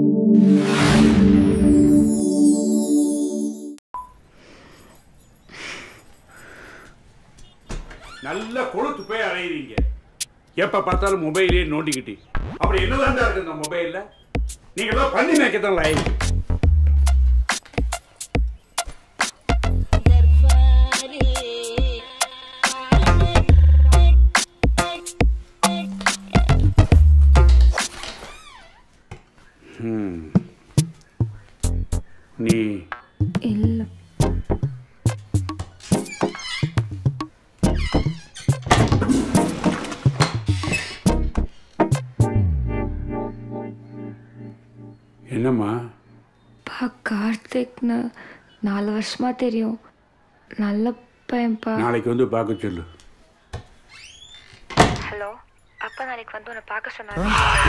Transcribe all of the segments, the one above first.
நல்ல கொழுத்து போய் அலையுறீங்க எப்ப பார்த்தாலும் மொபைலே நோண்டிக்கிட்டு அப்புறம் என்னதான் இருக்கு இந்த மொபைல்ல நீங்க எல்லாம் பண்ணி மேய்க்கத்தான் லாயிருக்கு ம். நீ இல்லை என்னம்மா பா கார்த்திக்னு நாலு வருஷமா தெரியும் நல்ல பையன்ப்பா நாளைக்கு வந்து பார்க்க சொல்லு ஹலோ அப்பா நாளைக்கு வந்து உன்னை பார்க்க சொன்னாங்க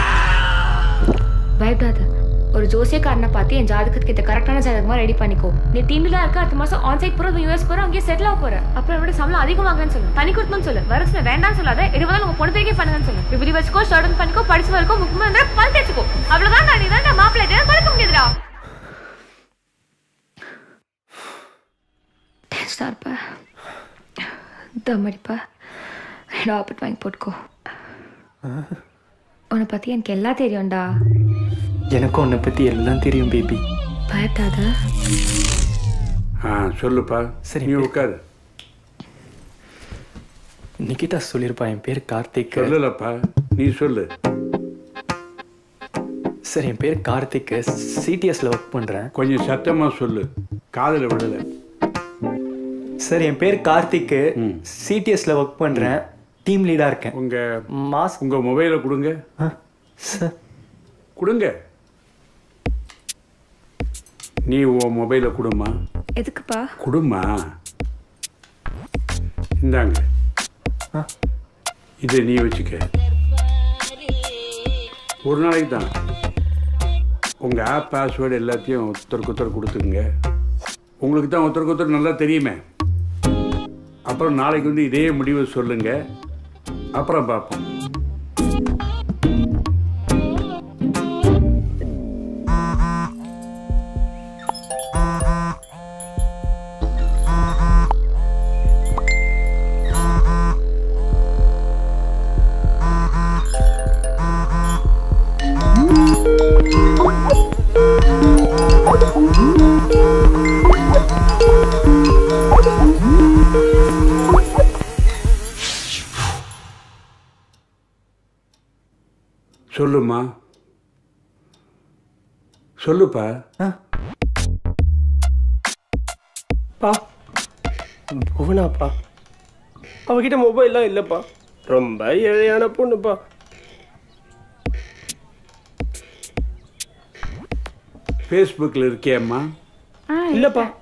பயப்படாத ஒரு ஜோசியக்காரனை பார்த்து என் ஜாதகத்துக்கு இந்த கரெக்டான ஜாதகமா ரெடி பண்ணிக்கோ நீ டீம்ல இருக்க அடுத்த மாசம் ஆன் சைட் போற யூஎஸ் போற அங்கேயே செட்டில் ஆக போற அப்புறம் விட சம்பளம் அதிகம் வாங்குறேன்னு சொல்லு தனி கொடுத்தோம்னு சொல்லு வருஷம் வேண்டாம்னு சொல்லாத இருபதாலும் உங்க பொண்ணு பேருக்கே பண்ணுங்கன்னு சொல்லு இப்படி வச்சுக்கோ ஷர்டன் பண்ணிக்கோ படிச்சு வரைக்கும் முக்கியமா இருந்தா பல் தேச்சுக்கோ அவ்வளவுதான் நீ தான் மாப்பிள்ளை படுக்க முடியாதுடா டென்ஷனா இருப்ப தம் அடிப்பா ரெண்டு ஆப்பிட் வாங்கி போட்டுக்கோ உன்னை பத்தி எனக்கு எல்லாம் தெரியும்டா எனக்கும் உன்னை பற்றி எல்லாம் தெரியும் பேபி பயப்படாத ஆ சொல்லுப்பா சரி. நீ உட்காரு நிகிதா சொல்லியிருப்பா என் பேர் கார்த்திக் சொல்லலப்பா நீ சொல்லு சார் என் பேர் கார்த்திக் சிடிஎஸ்ல ஒர்க் பண்ணுறேன் கொஞ்சம் சத்தமா சொல்லு காதுல விடல சார் என் பேர் கார்த்திக் சிடிஎஸ்ல ஒர்க் பண்ணுறேன் டீம் லீடாக இருக்கேன் உங்க மாஸ் உங்க மொபைலை கொடுங்க ஆ, சார் கொடுங்க நீ உன் மொபைலை கொடுமா எதுக்குப்பா கொடுமா இந்தாங்க ஆ. இதை நீ வச்சுக்க ஒரு நாளைக்கு தான் உங்க ஆப் பாஸ்வேர்டு எல்லாத்தையும் ஒருத்தருக்கு ஒருத்தர் கொடுத்துக்குங்க உங்களுக்கு தான் ஒருத்தருக்கு ஒருத்தர் நல்லா தெரியுமே அப்புறம் நாளைக்கு வந்து இதே முடிவை சொல்லுங்க அப்புறம் பார்ப்போம் சொல்லுமா சொல்லுப்பா பா புவனாப்பா அவகிட்ட மொபைல்லாம் இல்லைப்பா ரொம்ப ஏழையான பொண்ணுப்பா ஃபேஸ்புக்கில் இருக்கியாம்மா இல்லைப்பா